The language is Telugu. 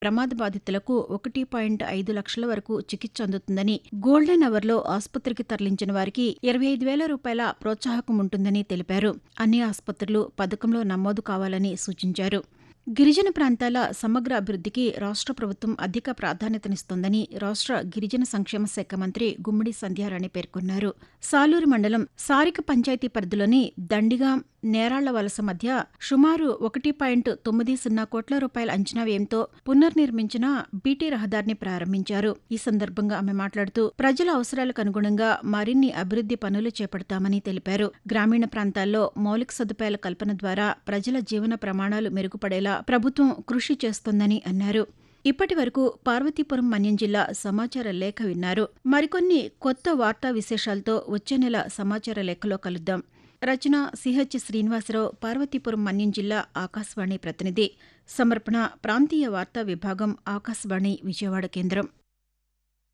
ప్రమాద బాధితులకు ఒకటి పాయింట్ ఐదు లక్షల వరకు చికిత్స అందుతుందని గోల్డెన్ అవర్లో ఆసుపత్రికి తరలించిన వారికి ఇరవై ఐదు వేల రూపాయల ప్రోత్సాహకం ఉంటుందని తెలిపారు అన్ని ఆసుపత్రులు పథకంలో నమోదు కావాలని సూచించారు గిరిజన ప్రాంతాల సమగ్ర అభివృద్ధికి రాష్ట్ర ప్రభుత్వం అధిక ప్రాధాన్యతనిస్తోందని రాష్ట్ర గిరిజన సంక్షేమ శాఖ మంత్రి గుమ్మడి సంధ్యారాణి పేర్కొన్నారు సాలూరు మండలం సారిక పంచాయతీ పరిధిలోని దండిగా నేరాళ్ల వలస మధ్య సుమారు ఒకటి పాయింట్ తొమ్మిది సున్నా కోట్ల రూపాయల అంచనా వ్యయంతో పునర్నిర్మించిన బీటీ రహదారిని ప్రారంభించారు ఈ సందర్భంగా ఆమె మాట్లాడుతూ ప్రజల అవసరాలకు అనుగుణంగా మరిన్ని అభివృద్ది పనులు చేపడతామని తెలిపారు గ్రామీణ ప్రాంతాల్లో మౌలిక సదుపాయాల కల్పన ద్వారా ప్రజల జీవన ప్రమాణాలు మెరుగుపడేలా ప్రభుత్వం కృషి చేస్తోందని అన్నారు ఇప్పటి వరకు పార్వతీపురం మన్యం జిల్లా సమాచార లేఖ విన్నారు మరికొన్ని కొత్త వార్తా విశేషాలతో వచ్చే నెల సమాచార లేఖలో కలుద్దాం రచన సిహెచ్ శ్రీనివాసరావు పార్వతీపురం మన్యం జిల్లా ఆకాశవాణి ప్రతినిధి సమర్పణ ప్రాంతీయ వార్తా విభాగం ఆకాశవాణి విజయవాడ కేంద్రం